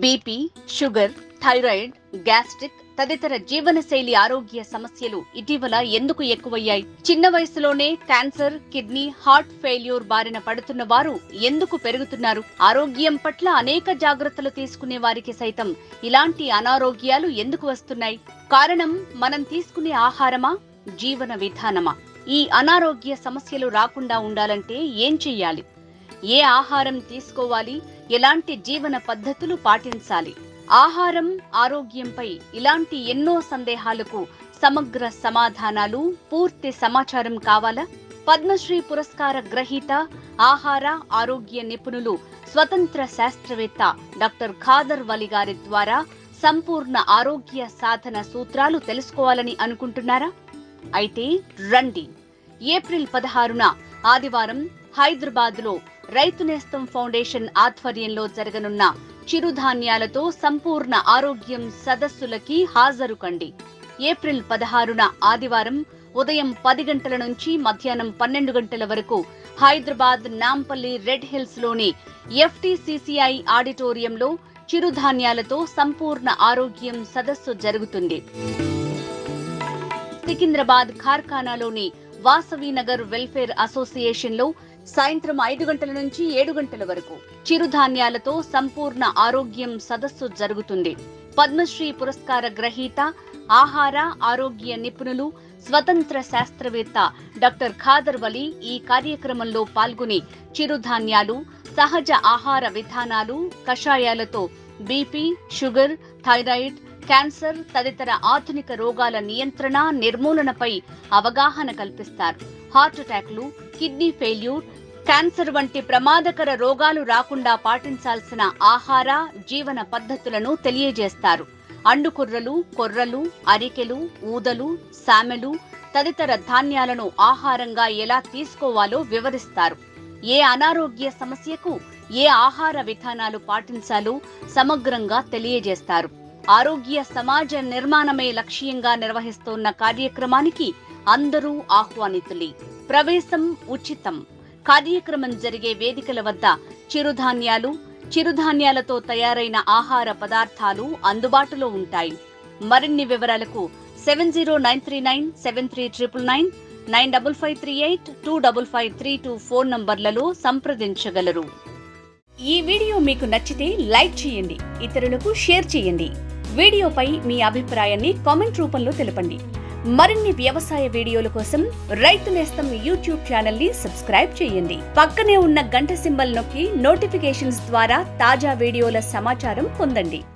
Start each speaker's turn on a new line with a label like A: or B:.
A: BP sugar thyroid gastric తదితర జీవనశైలి ఆరోగ్య సమస్యలు ఇటీవల ఎందుకు ఎక్కువయ్యాయి చిన్న వయసులోనే క్యాన్సర్ కిడ్నీ హార్ట్ ఫెయిల్యూర్ బారిన పడుతున్న వారు ఎందుకు పెరుగుతున్నారు ఆరోగ్యం పట్ల అనేక జాగ్రత్తలు తీసుకునే వారికి సైతం ఇలాంటి అనారోగ్యాలు ఎందుకు వస్తున్నాయి కారణం మనం తీసుకునే ఆహారమా జీవన విధానమా ఈ అనారోగ్య సమస్యలు రాకుండా ఉండాలంటే ఏం చెయ్యాలి ఏ ఆహారం తీసుకోవాలి ఎలాంటి జీవన పద్ధతులు పాటించాలి ఆహారం ఆరోగ్యంపై ఇలాంటి ఎన్నో సందేహాలకు సమగ్ర సమాధానాలు పూర్తి సమాచారం కావాలా పద్మశ్రీ పురస్కార గ్రహీత ఆహార ఆరోగ్య నిపుణులు స్వతంత్ర శాస్త్రవేత్త డాక్టర్ ఖాదర్ వలి గారి ద్వారా సంపూర్ణ ఆరోగ్య సాధన సూత్రాలు తెలుసుకోవాలని అనుకుంటున్నారా అయితే రండి ఏప్రిల్ పదహారున ఆదివారం హైదరాబాద్ లో రైతు నేస్తం ఫౌండేషన్ ఆధ్వర్యంలో జరగనున్న చిరుధాన్యాలతో సంపూర్ణ ఆరోగ్యం సదస్సులకి హాజరు కండి ఏప్రిల్ పదహారున ఆదివారం ఉదయం పది గంటల నుంచి మధ్యాహ్నం పన్నెండు గంటల వరకు హైదరాబాద్ నాంపల్లి రెడ్ హిల్స్ లోని ఎఫ్టీసీసీఐ ఆడిటోరియంలో చిరుధాన్యాలతో సంపూర్ణ ఆరోగ్యం సదస్సు జరుగుతుంది సికింద్రాబాద్ ఖార్ఖానాలోని వాసవి నగర్ వెల్ఫేర్ అసోసియేషన్ లో సాయంత్రం ఐదు గంటల నుంచి ఏడు గంటల వరకు చిరుధాన్యాలతో సంపూర్ణ ఆరోగ్యం సదస్సు జరుగుతుంది పద్మశ్రీ పురస్కార గ్రహీత ఆహార ఆరోగ్య నిపుణులు స్వతంత్ర శాస్త్రవేత్త డాక్టర్ ఖాదర్ వలి ఈ కార్యక్రమంలో పాల్గొని చిరుధాన్యాలు సహజ ఆహార విధానాలు కషాయాలతో బీపీ షుగర్ థైరాయిడ్ క్యాన్సర్ తదితర ఆధునిక రోగాల నియంత్రణ నిర్మూలనపై అవగాహన కల్పిస్తారు హార్ట్ అటాక్లు కిడ్నీ ఫెయిల్యూర్ క్యాన్సర్ వంటి ప్రమాదకర రోగాలు రాకుండా పాటించాల్సిన ఆహార జీవన పద్ధతులను తెలియజేస్తారు అండుకుర్రలు కొర్రలు అరికెలు ఊదలు సామెలు తదితర ధాన్యాలను ఆహారంగా ఎలా తీసుకోవాలో వివరిస్తారు ఏ అనారోగ్య సమస్యకు ఏ ఆహార విధానాలు పాటించాలో సమగ్రంగా తెలియజేస్తారు ఆరోగ్య సమాజ నిర్మాణమే లక్ష్యంగా నిర్వహిస్తోన్న కార్యక్రమానికి అందరూ ఆహ్వానితులే ప్రవేశం ఉచితం కార్యక్రమం జరిగే వేదికల వద్ద చిరుధాన్యాలు చిరుధాన్యాలతో తయారైన ఆహార పదార్థాలు అందుబాటులో ఉంటాయి మరిన్ని వివరాలకు seven zero nine three nine seven three triple nine nine double five three eight two double five three two phone నంబర్లలో సంప్రదించగలరు ఈ వీడియో మీకు నచ్చితే లైక్ చేయండి ఇతరులకు షేర్ చేయండి వీడియోపై మీ అభిప్రాయాన్ని కామెంట్ రూపంలో తెలపండి మరిన్ని వ్యవసాయ వీడియోల కోసం రైతు నేస్తం యూట్యూబ్ ఛానల్ ని సబ్స్క్రైబ్ చేయండి పక్కనే ఉన్న గంట సింబల్ నొక్కి నోటిఫికేషన్స్ ద్వారా తాజా వీడియోల సమాచారం పొందండి